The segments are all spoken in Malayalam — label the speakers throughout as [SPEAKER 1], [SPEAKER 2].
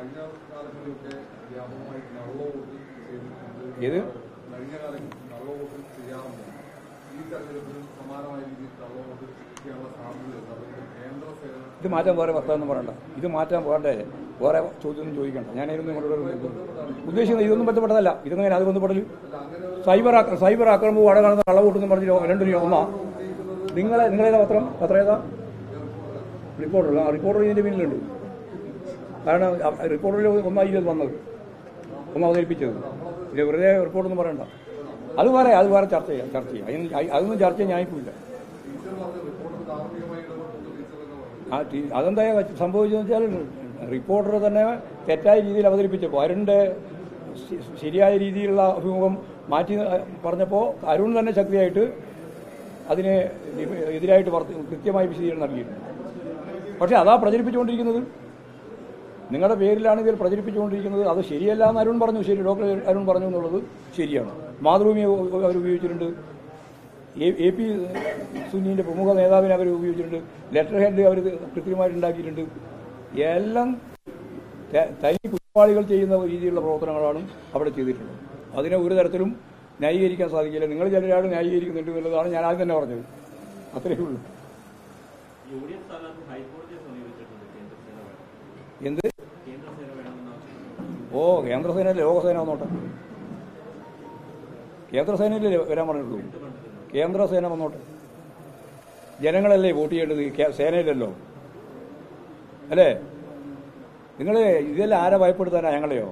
[SPEAKER 1] കഴിഞ്ഞ കാലങ്ങളിലൊക്കെ വ്യാപകമായി കള്ളവോട്ട് ചെയ്തിട്ടുണ്ട്
[SPEAKER 2] ഏത്?
[SPEAKER 1] കഴിഞ്ഞ കാലങ്ങളിൽ കള്ളവോട്ട് ചെയ്യാറുണ്ട് ഈ തെരഞ്ഞെടുപ്പിലും സമാനമായ രീതിയിൽ കള്ളവോട്ട് ചെയ്യാനുള്ള സാധ്യതയുണ്ട് അതുകൊണ്ട് കേന്ദ്ര സേന
[SPEAKER 2] ഇത് മാറ്റാൻ വേറെ വർത്തമാനം പറയണ്ട ഇത് മാറ്റാൻ വേണ്ടേ വേറെ ചോദ്യമൊന്നും ചോദിക്കണ്ട ഞാനായിരുന്നു നിങ്ങളോട് ഉദ്ദേശിക്കുന്നത് ഇതൊന്നും ബന്ധപ്പെട്ടതല്ല ഇതൊന്നും അത് ബന്ധപ്പെടൽ സൈബർ ആക്ര- സൈബർ ആക്രമണവും അവിടെ കാണുന്ന കള്ളവോട്ടെന്ന് പറഞ്ഞ് രണ്ടു രൂപ ഒന്നാ നിങ്ങളെ നിങ്ങളേതാ പത്രം പത്രം ഏതാ റിപ്പോർട്ടർ ആ റിപ്പോർട്ടർ ഇതിന്റെ പിന്നിലുണ്ട് കാരണം റിപ്പോർട്ടറിൽ ഒന്നായി ഇത് വന്നത് ഒന്ന് അവതരിപ്പിച്ചത് ഇത് വെറുതെ റിപ്പോർട്ടൊന്നും പറയണ്ട അത് വേറെ അത് വേറെ ചർച്ച ചെയ്യാം ചർച്ച ചെയ്യാം അതിന് അതൊന്നും ചർച്ച ചെയ്യാൻ ഞാനിപ്പില്ല
[SPEAKER 1] ടീച്ചർ പറഞ്ഞ റിപ്പോർട്ട് ധാർമ്മികമായി ഇടപെട്ടു ടീച്ചർ എന്ന് പറഞ്ഞു
[SPEAKER 2] ആ ടീ- അതെന്താ സംഭവിച്ചതെന്ന് വെച്ചാൽ റിപ്പോർട്ടർ തന്നെ തെറ്റായ രീതിയിൽ അവതരിപ്പിച്ചപ്പോൾ അരുണിന്റെ ശ- ശരിയായ രീതിയിലുള്ള അഭിമുഖം മാറ്റി പറഞ്ഞപ്പോൾ അരുൺ തന്നെ ശക്തിയായിട്ട് അതിന് എതിരായിട്ട് വർത്തി- കൃത്യമായി വിശദീകരണം നൽകിയിട്ടുണ്ട് പക്ഷെ അതാ പ്രചരിപ്പിച്ചുകൊണ്ടിരിക്കുന്നത് നിങ്ങളുടെ പേരിലാണ് ഇതിൽ പ്രചരിപ്പിച്ചുകൊണ്ടിരിക്കുന്നത് അത് ശരിയല്ല എന്ന് അരുൺ പറഞ്ഞു ശരി ഡോക്ടർ അരുൺ പറഞ്ഞു എന്നുള്ളത് ശരിയാണ് മാതൃഭൂമി അവർ ഉപയോഗിച്ചിട്ടുണ്ട് എ- എ പി സുന്നീന്റെ പ്രമുഖ നേതാവിനെ അവർ ഉപയോഗിച്ചിട്ടുണ്ട് ലെറ്റർ ഹെഡ് അവർ കൃത്യമായിട്ട് ഉണ്ടാക്കിയിട്ടുണ്ട് എല്ലാം ത- തനി കുറ്റവാളികൾ ചെയ്യുന്ന രീതിയിലുള്ള പ്രവർത്തനങ്ങളാണ് അവിടെ ചെയ്തിട്ടുള്ളത് അതിനെ ഒരു തരത്തിലും ന്യായീകരിക്കാൻ സാധിക്കില്ല നിങ്ങൾ ചിലരാൾ ന്യായീകരിക്കുന്നുണ്ട് എന്നുള്ളതാണ് ഞാൻ ആദ്യം തന്നെ പറഞ്ഞത് അത്രയേ ഉള്ളൂ
[SPEAKER 3] യു ഡി എഫ് സ്ഥാനാർത്ഥി ഹൈക്കോടതിയെ സമീപിച്ചിട്ടുണ്ട് കേന്ദ്രസേന വേണം
[SPEAKER 2] എന്ത്
[SPEAKER 3] കേന്ദ്രസേന വേണമെന്ന്
[SPEAKER 2] ഓ കേന്ദ്രസേന ലോകസേന വന്നോട്ടെ കേന്ദ്രസേനയിലേ വരാൻ പറഞ്ഞിട്ടുള്ളൂ കേന്ദ്രസേന വന്നോട്ടെ ജനങ്ങളല്ലേ വോട്ട് ചെയ്യേണ്ടത് കേ- സേനയിലല്ലോ അല്ലേ നിങ്ങൾ ഇതെല്ലാം ആരെ ഭയപ്പെടുത്താനാ ഞങ്ങളെയോ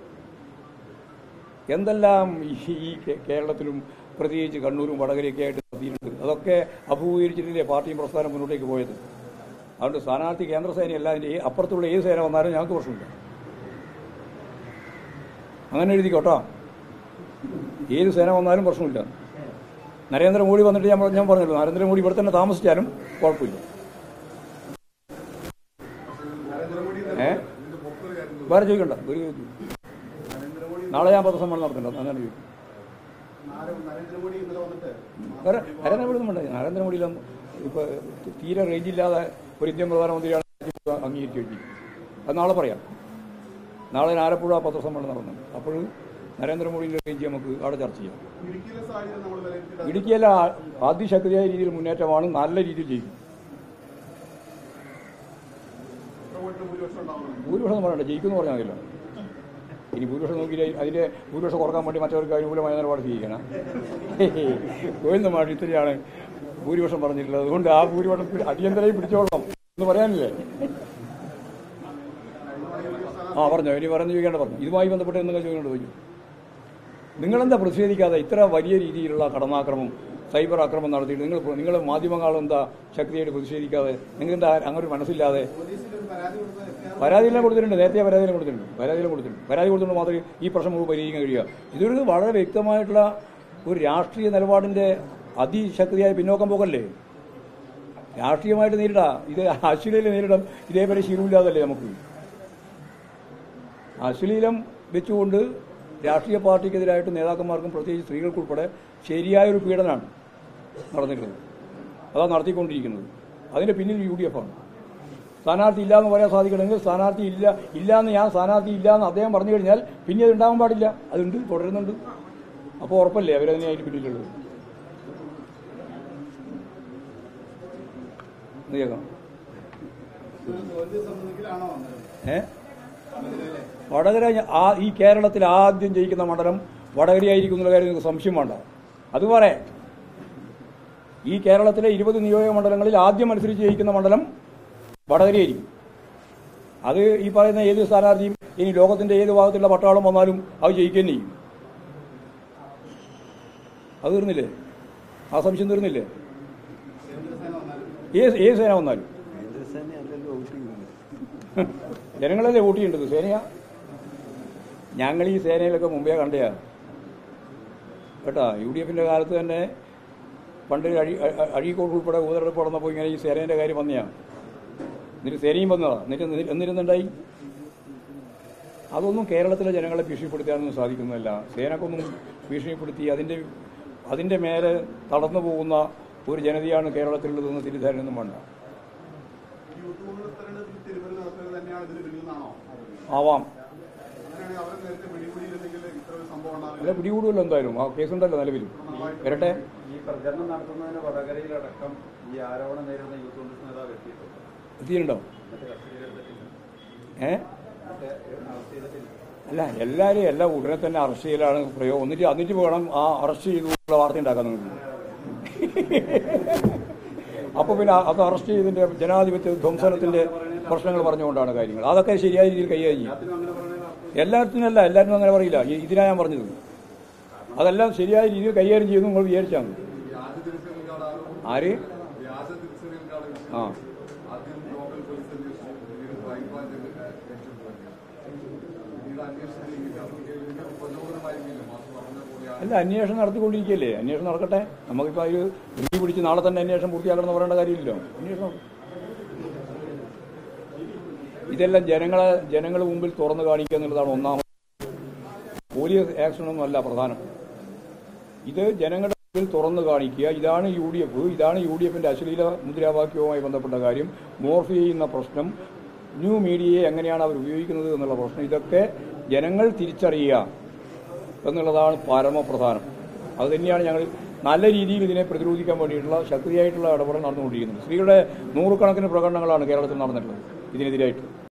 [SPEAKER 2] എന്തെല്ലാം ഈ ഈ കേ- കേരളത്തിലും പ്രത്യേകിച്ച് കണ്ണൂരും വടകരയൊക്കെ ആയിട്ട് നടത്തിയിട്ടുണ്ട് അതൊക്കെ അഭിമുഖീകരിച്ചിട്ടില്ലേ പാർട്ടിയും പ്രസ്ഥാനം മുന്നോട്ടേക്ക് പോയത് അതുകൊണ്ട് സ്ഥാനാർത്ഥി കേന്ദ്രസേനയല്ല അതിൻ്റെ ഈ അപ്പുറത്തുള്ള ഏത് സേന വന്നാലും ഞങ്ങൾക്ക് പ്രശ്നമില്ല അങ്ങനെ എഴുതിക്കോട്ടോ ഏത് സേന വന്നാലും പ്രശ്നമില്ല നരേന്ദ്രമോദി വന്നിട്ട് ഞാൻ ഞാൻ പറഞ്ഞല്ലോ നരേന്ദ്രമോദി ഇവിടെ തന്നെ താമസിച്ചാലും കുഴപ്പമില്ല ഏ വേറെ ചോദിക്കണ്ട ഒരു ചോദ്യം നാളെ ഞാൻ പത്രസമ്മേളനം നടത്തണ്ട അങ്ങനെ ചോദിക്കും
[SPEAKER 4] നരേന്ദ്രമോദി ഇന്നലെ വന്നിട്ട്
[SPEAKER 2] വേറെ നരേന്ദ്രമോദി ഒന്നും വേണ്ട നരേന്ദ്രമോദിയിലൊന്നും ഇപ്പൊ തീരെ റേഞ്ചില്ലാതെ ഒരു ഇന്ത്യൻ പ്രധാനമന്ത്രിയാണ് അംഗീകരിച്ചു വെച്ചി അത് നാളെ പറയാം നാളെ ഞാൻ ആലപ്പുഴ പത്രസമ്മേളനം നടന്നു അപ്പോൾ നരേന്ദ്രമോദിയുടെ റേഞ്ച് നമുക്ക് അവിടെ ചർച്ച ചെയ്യാം
[SPEAKER 4] ഇടുക്കിയിലെ സാഹചര്യം നമ്മൾ വിലയിരുത്തിയിട്ട്
[SPEAKER 2] ഇടുക്കിയെല്ലാം അതിശക്തിയായ രീതിയിൽ മുന്നേറ്റമാണ് നല്ല രീതിയിൽ ചെയ്യും
[SPEAKER 4] എത്ര വോട്ടിന് ഭൂരിപക്ഷം ഉണ്ടാവുന്നു
[SPEAKER 2] ഭൂരിപക്ഷം പറയണ്ട ജയിക്കുമെന്ന് പറഞ്ഞാൽ മതിയല്ലോ ഇനി ഭൂരിപക്ഷം നോക്കിയിട്ട് അതിന്റെ ഭൂരിപക്ഷം കുറക്കാൻ വേണ്ടി മറ്റവർക്ക് അനുകൂലമായ നിലപാട് സ്വീകരിക്കണം ഗോവിന്ദ മാഷ് ഇത്രയാണ് ഭൂരിപക്ഷം പറഞ്ഞിട്ടുള്ളത് അതുകൊണ്ട് ആ ഭൂരിപക്ഷം പി- അടിയന്തരമായി പിടിച്ചോളണം എന്ന് പറയാനില്ലേ ആ പറഞ്ഞോ ഇനി പറഞ്ഞു ചോദിക്കേണ്ട പറഞ്ഞു ഇതുമായി ബന്ധപ്പെട്ട് എന്തെങ്കിലും ചോദിക്കേണ്ട ചോദിച്ചു നിങ്ങളെന്താ പ്രതിഷേധിക്കാതെ ഇത്ര വലിയ രീതിയിലുള്ള കടന്നാക്രമം സൈബർ ആക്രമണം നടത്തിയിട്ട് നിങ്ങൾ നിങ്ങൾ മാധ്യമങ്ങൾ എന്താ ശക്തിയായിട്ട് പ്രതിഷേധിക്കാതെ നിങ്ങളെന്താ അങ്ങനെ ഒരു മനസ്സില്ലാതെ
[SPEAKER 4] പോലീസിൽ ഒരു പരാതി കൊടുത്ത്
[SPEAKER 2] പരാതിയെല്ലാം കൊടുത്തിട്ടുണ്ട് നേരത്തെ പരാതിയെല്ലാം കൊടുത്തിട്ടുണ്ട് പരാതിയെല്ലാം കൊടുത്തിട്ടുണ്ട് പരാതി കൊടുത്തുകൊണ്ട് മാത്രമേ ഈ പ്രശ്നം നമുക്ക് പരിഹരിക്കാൻ കഴിയുക ഇതൊരു വളരെ വ്യക്തമായിട്ടുള്ള ഒരു രാഷ്ട്രീയ നിലപാടിന്റെ അതിശക്തിയായ പിന്നോക്കം പോകല്ലേ രാഷ്ട്രീയമായിട്ട് നേരിടാം ഇത് അശ്ലീലം നേരിടാം ഇതേപോലെ ശീലമില്ലാതല്ലേ നമുക്ക് അശ്ലീലം വെച്ചുകൊണ്ട് രാഷ്ട്രീയ പാർട്ടിക്കെതിരായിട്ട് നേതാക്കന്മാർക്കും പ്രത്യേകിച്ച് സ്ത്രീകൾക്കുൾപ്പെടെ ശരിയായൊരു പീഡനമാണ് നടന്നിട്ടുള്ളത് അതാണ് നടത്തിക്കൊണ്ടിരിക്കുന്നത് അതിന്റെ പിന്നിൽ യു ഡി എഫ് ആണ് സ്ഥാനാർത്ഥി ഇല്ല എന്ന് പറയാൻ സാധിക്കണമെങ്കിൽ സ്ഥാനാർത്ഥി ഇല്ല ഇല്ല എന്ന് ഞാൻ സ്ഥാനാർത്ഥി ഇല്ല എന്ന് അദ്ദേഹം പറഞ്ഞു കഴിഞ്ഞാൽ പിന്നെ അത് ഉണ്ടാവാൻ പാടില്ല അതുണ്ട് തുടരുന്നുണ്ട് അപ്പോൾ ഉറപ്പല്ലേ അവരതിനെ അതിന് പിന്നിലുള്ളത് ഇത് കേൾക്കാം
[SPEAKER 4] തോൽവി സംബന്ധിക്കലാണോ വന്നത്
[SPEAKER 2] ഏ വടകര ഞ- ആ ഈ കേരളത്തിൽ ആദ്യം ജയിക്കുന്ന മണ്ഡലം വടകരയായിരിക്കും എന്നുള്ള കാര്യം നിങ്ങൾക്ക് സംശയം വേണ്ട അത് പറേ ഈ കേരളത്തിലെ ഇരുപത് നിയോജക മണ്ഡലങ്ങളിൽ ആദ്യം മത്സരിച്ച് ജയിക്കുന്ന മണ്ഡലം വടകരയായിരിക്കും അത് ഈ പറയുന്ന ഏത് സ്ഥാനാർത്ഥിയും ഇനി ലോകത്തിന്റെ ഏത് ഭാഗത്തുള്ള പട്ടാളം വന്നാലും അത് ജയിക്കുകയും ചെയ്യും അത് തീർന്നില്ലേ ആ സംശയം തീർന്നില്ലേ
[SPEAKER 4] കേന്ദ്രസേന വന്നാലും
[SPEAKER 2] ഏത് ഏത് സേന വന്നാലും ജനങ്ങളല്ലേ വോട്ട് ചെയ്യേണ്ടത് സേനയാ ഞങ്ങൾ ഈ സേനയിലൊക്കെ മുമ്പേ കണ്ടയാ കേട്ടാ യു ഡി എഫിന്റെ കാലത്ത് തന്നെ പണ്ട് അഴി അ- അഴീക്കോട് ഉൾപ്പെടെ ഉപതെരഞ്ഞെടുപ്പ് നടന്നപ്പോൾ ഇങ്ങനെ ഈ സേനയുടെ കാര്യം വന്നയാ എന്നിട്ട് സേനയും വന്നതാ എന്നിട്ട് എന്നി- എന്നിരുന്നുണ്ടായി അതൊന്നും കേരളത്തിലെ ജനങ്ങളെ ഭീഷണിപ്പെടുത്താനൊന്നും സാധിക്കുന്നതല്ല സേനക്കൊന്നും ഭീഷണിപ്പെടുത്തി അതിന്റെ അതിന്റെ മേലെ തടന്നു പോകുന്ന ഒരു ജനതയാണ് കേരളത്തിലുള്ളതെന്ന് തിരിധാരണയൊന്നും വേണ്ട
[SPEAKER 4] യൂത്ത് കോൺഗ്രസ് തെരഞ്ഞെടുപ്പിൽ തിരുവല്ല നടത്തുന്നത് തന്നെയാണ് ഇതിന് പിന്നിൽ നിന്നാണോ
[SPEAKER 2] ആവാം
[SPEAKER 4] അങ്ങനെയാണെങ്കിൽ അവരെ നേരത്തെ പിടികൂടിയിരുന്നെങ്കിൽ ഇത്ര ഒരു സംഭവം ഉണ്ടാവില്ല
[SPEAKER 2] അല്ല പിടികൂടുമല്ലോ എന്തായാലും ആ കേസുണ്ടല്ലോ നിലവിൽ വരട്ടെ
[SPEAKER 5] ഈ പ്രചരണം നടത്തുന്നതിന് വടകരയിലടക്കം ഈ ആരോപണം നേരിടുന്ന യൂത്ത് കോൺഗ്രസ് നേതാവ് എത്തിയിട്ടുണ്ട്
[SPEAKER 2] എത്തിയിട്ടുണ്ടോ
[SPEAKER 5] മറ്റേ കസ്റ്റഡിയിലെടുത്തിട്ടില്ല
[SPEAKER 2] ഏ
[SPEAKER 5] മറ്റേ അറസ്റ്റ് ചെയ്തിട്ടില്ല
[SPEAKER 2] അല്ല എല്ലാവരും എല്ലാം ഉടനെ തന്നെ അറസ്റ്റ് ചെയ്യലാണ് പ്രയോഗം എന്നിട്ട് എന്നിട്ട് വേണം ആ അറസ്റ്റ് ചെയ്തുള്ള വാർത്ത ഉണ്ടാക്കാൻ നിങ്ങൾക്ക് അപ്പൊ പിന്നെ അത് അറസ്റ്റ് ചെയ്തതിന്റെ ജനാധിപത്യ ധ്വംസനത്തിന്റെ പ്രശ്നങ്ങൾ പറഞ്ഞുകൊണ്ടാണ് കാര്യങ്ങൾ അതൊക്കെ ശരിയായ രീതിയിൽ കൈകാര്യം ചെയ്യും
[SPEAKER 5] എല്ലാത്തിനും അങ്ങനെ പറയണ
[SPEAKER 2] എല്ലാത്തിനല്ല എല്ലാവരും അങ്ങനെ പറയില്ല ഈ- ഇതിനാ ഞാൻ പറഞ്ഞത് അതെല്ലാം ശരിയായ രീതിയിൽ കൈകാര്യം ചെയ്യുന്നു നിങ്ങൾ വിചാരിച്ചാൽ മതി
[SPEAKER 1] വ്യാജ തിരിച്ചറിയൽ കാർഡ് ആരോപണം
[SPEAKER 2] ആര്
[SPEAKER 1] വ്യാജ തിരിച്ചറിയൽ കാർഡ് വിഷയം.
[SPEAKER 2] ആ
[SPEAKER 1] ആദ്യം ലോക്കൽ പോലീസ് അന്വേഷിച്ചു പിന്നീട് ക്രൈംബ്രാഞ്ച് ഏറ്റെടുത്തു പിന്നീട് അന്വേഷണം ഇതിന്റെ പ്രചോദനമായിരുന്നില്ല മാസം പറഞ്ഞ പോലെ
[SPEAKER 2] അല്ല അന്വേഷണം നടത്തിക്കൊണ്ടിരിക്കുകയല്ലേ അന്വേഷണം നടക്കട്ടെ നമുക്കിപ്പോൾ അതിൽ ഡ്യൂട്ടി പിടിച്ച് നാളെ തന്നെ അന്വേഷണം പൂർത്തിയാക്കണമെന്ന് പറയേണ്ട കാര്യമില്ലല്ലോ അന്വേഷണം ഇതെല്ലാം ജനങ്ങളെ ജനങ്ങളുടെ മുമ്പിൽ തുറന്നു കാണിക്കുക എന്നുള്ളതാണ് ഒന്നാമത് പോലീസ് ആക്ഷനൊന്നും അല്ല പ്രധാനം ഇത് ജനങ്ങളുടെ മുമ്പിൽ തുറന്നു കാണിക്കുക ഇതാണ് യു ഡി എഫ് ഇതാണ് യു ഡി എഫിന്റെ അശ്ലീല മുദ്രാവാക്യവുമായി ബന്ധപ്പെട്ട കാര്യം മോർഫ് ചെയ്യുന്ന പ്രശ്നം ന്യൂ മീഡിയയെ എങ്ങനെയാണ് അവർ ഉപയോഗിക്കുന്നത് എന്നുള്ള പ്രശ്നം ഇതൊക്കെ ജനങ്ങൾ തിരിച്ചറിയുക എന്നുള്ളതാണ് പരമപ്രധാനം അത് തന്നെയാണ് ഞങ്ങൾ നല്ല രീതിയിൽ ഇതിനെ പ്രതിരോധിക്കാൻ വേണ്ടിയിട്ടുള്ള ശക്തിയായിട്ടുള്ള ഇടപെടൽ നടന്നുകൊണ്ടിരിക്കുന്നത് സ്ത്രീകളുടെ നൂറുകണക്കിന് പ്രകടനങ്ങളാണ് കേരളത്തിൽ നടന്നിട്ടുള്ളത് ഇതിനെതിരായിട്ട്